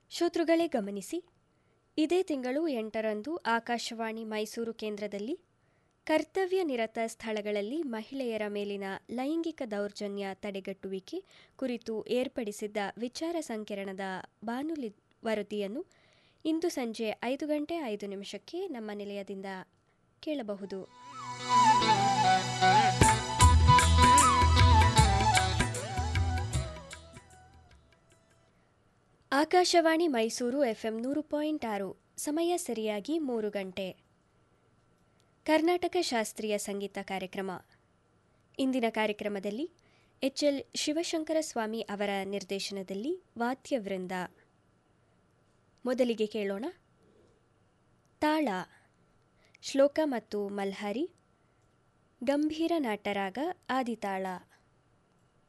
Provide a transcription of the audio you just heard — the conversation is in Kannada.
ಶ್ರೋತೃಗಳೇ ಗಮನಿಸಿ ಇದೇ ತಿಂಗಳು ಎಂಟರಂದು ಆಕಾಶವಾಣಿ ಮೈಸೂರು ಕೇಂದ್ರದಲ್ಲಿ ಕರ್ತವ್ಯ ನಿರತ ಸ್ಥಳಗಳಲ್ಲಿ ಮಹಿಳೆಯರ ಮೇಲಿನ ಲೈಂಗಿಕ ದೌರ್ಜನ್ಯ ತಡೆಗಟ್ಟುವಿಕೆ ಕುರಿತು ಏರ್ಪಡಿಸಿದ್ದ ವಿಚಾರ ಸಂಕಿರಣದ ಬಾನುಲಿ ವರದಿಯನ್ನು ಇಂದು ಸಂಜೆ ಐದು ಗಂಟೆ ಐದು ನಿಮಿಷಕ್ಕೆ ನಮ್ಮ ನಿಲಯದಿಂದ ಕೇಳಬಹುದು ಆಕಾಶವಾಣಿ ಮೈಸೂರು ಎಫ್ಎಂ ನೂರು ಪಾಯಿಂಟ್ ಆರು ಸಮಯ ಸರಿಯಾಗಿ ಮೂರು ಗಂಟೆ ಕರ್ನಾಟಕ ಶಾಸ್ತ್ರೀಯ ಸಂಗೀತ ಕಾರ್ಯಕ್ರಮ ಇಂದಿನ ಕಾರ್ಯಕ್ರಮದಲ್ಲಿ ಎಚ್ ಎಲ್ ಶಿವಶಂಕರ ಸ್ವಾಮಿ ಅವರ ನಿರ್ದೇಶನದಲ್ಲಿ ವಾದ್ಯವೃಂದ ಮೊದಲಿಗೆ ಕೇಳೋಣ ತಾಳ ಶ್ಲೋಕ ಮತ್ತು ಮಲ್ಹಾರಿ ಗಂಭೀರ ನಾಟರಾಗ ಆದಿತಾಳ